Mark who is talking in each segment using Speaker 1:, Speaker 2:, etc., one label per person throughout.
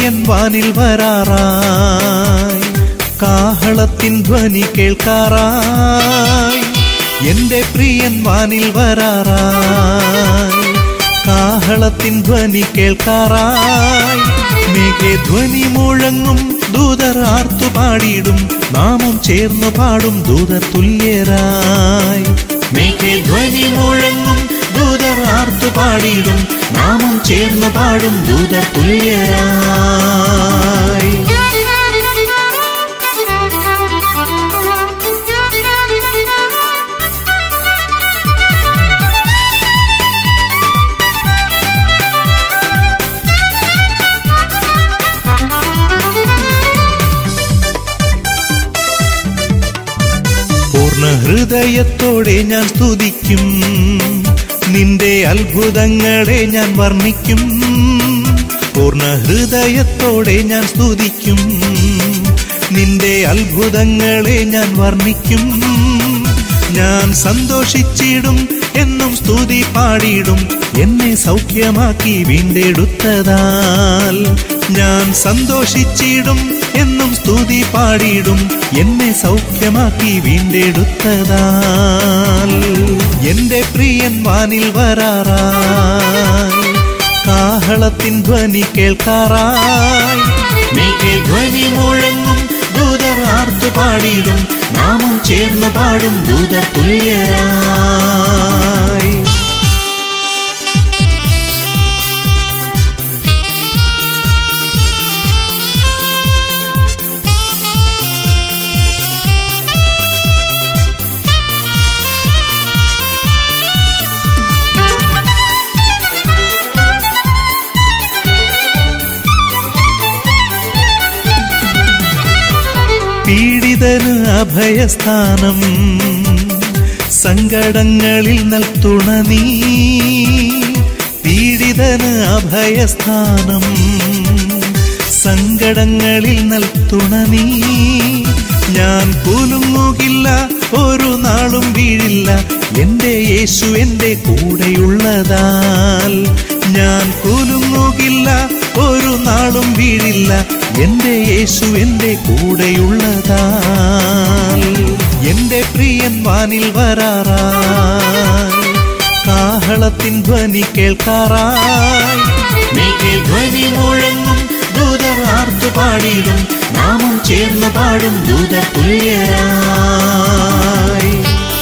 Speaker 1: പ്രിയൻ വാനിൽ വരാറായി കാഹളത്തിൻ ധ്വനി കേൾക്കാറായി എന്റെ പ്രിയൻ വാനിൽ വരാറായി കാഹളത്തിൻ ധ്വനി കേൾക്കാറായി മേഘെ ധ്വനി മുഴങ്ങും ദൂതർ ആർത്തു പാടിയിടും നാമം ചേർന്നു പാടും ദൂതർ തുല്യരായി മേഘെ ധ്വനി മുഴങ്ങും ദൂതർ ആർത്തു പാടിയിടും നാമം ചേർന്നു പാടും ദൂതർ തുല്യരായി പൂർണ്ണ ഹൃദയത്തോടെ ഞാൻ സ്തുതിക്കും നിന്റെ അത്ഭുതങ്ങളെ ഞാൻ വർണ്ണിക്കും പൂർണ്ണ ഹൃദയത്തോടെ ഞാൻ സ്തുതിക്കും നിന്റെ അത്ഭുതങ്ങളെ ഞാൻ വർണ്ണിക്കും ഞാൻ സന്തോഷിച്ചിടും എന്നും സ്തുതി പാടിയിടും എന്നെ സൗഖ്യമാക്കി വീണ്ടെടുത്തതാൽ ഞാൻ സന്തോഷിച്ചിടും എന്നും സ്തുതി പാടിയിടും എന്നെ സൗഖ്യമാക്കി വീണ്ടെടുത്തതാൽ എന്റെ പ്രിയൻ വാനിൽ വരാറായി കാഹളത്തിൻ ധ്വനി കേൾക്കാറായി മേഘേ ധ്വനി മുഴങ്ങും ദൂതർ ആർത്തു പാടിയിടും നാമം ചേർന്നു പാടും ദൂതർ തുല്യരായി പീഡിതന് അഭയസ്ഥാനം സങ്കടങ്ങളിൽ നൽത്തുണ നീ പീഡിതന് അഭയസ്ഥാനം സങ്കടങ്ങളിൽ നൽത്തുണ നീ ഞാൻ കുലുങ്ങുകില്ല ഒരു നാളും വീഴില്ല എന്റെ യേശു എന്റെ കൂടെയുള്ളതാൽ ഞാൻ കുലുങ്ങുകില്ല ഒരു നാളും വീഴില്ല എന്റെ യേശു എന്റെ കൂടെയുള്ളതാൽ എന്റെ പ്രിയൻ വാനിൽ വരാറായി കാഹളത്തിൻ ധ്വനി കേൾക്കാറായി മേഘേ ധ്വനി മുഴങ്ങും ദൂതർ ആർത്തു പാടിയിടും നാമം ചേർന്നു പാടും ദൂതർ തുല്യരായി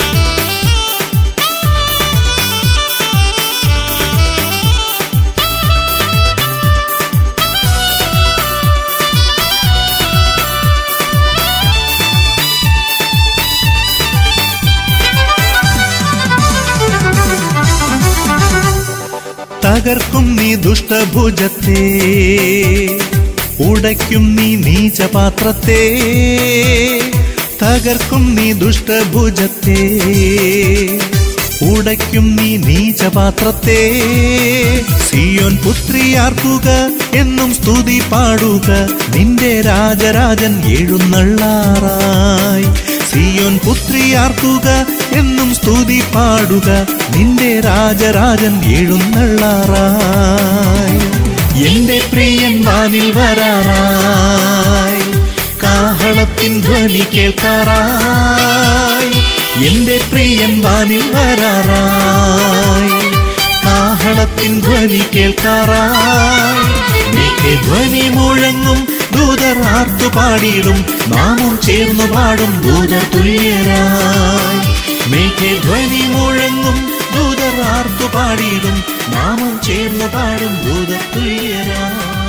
Speaker 1: തകർക്കും നീ ദുഷ്ടഭുജത്തെ ഉടയ്ക്കും നീ നീചപാത്രത്തെ തകർക്കും നീ ദുഷ്ടഭുജത്തെ ഉടയ്ക്കും നീ നീചപാത്രത്തെ സിയോൻ പുത്രിയാർക്കുക എന്നും സ്തുതി പാടുക നിന്റെ രാജരാജൻ എഴുന്നള്ളാറായി സിയോൻ പുത്രിയാർക്കുക എന്നും സ്തുതി പാടുക നിന്റെ രാജരാജൻ എഴുന്നള്ളാറായി എന്റെ പ്രിയൻ വാനിൽ വരാറായി കാഹളത്തിൻ ധ്വനി കേൾക്കാറായി എന്റെ പ്രിയൻ വാനിൽ വരാറായി കാഹളത്തിൻ ധ്വനി കേൾക്കാറായി മേഘേ ധ്വനി മുഴങ്ങും ദൂതർ ആർത്തു പാടിയിടും നാമം ചേർന്നു പാടും ദൂതർ തുല്യരായി മേഘേ ധ്വനി മുഴങ്ങും ദൂതർ ആർത്തു പാടിയിടും നാമം ചേർന്നു പാടും ദൂതർ തുല്യരായി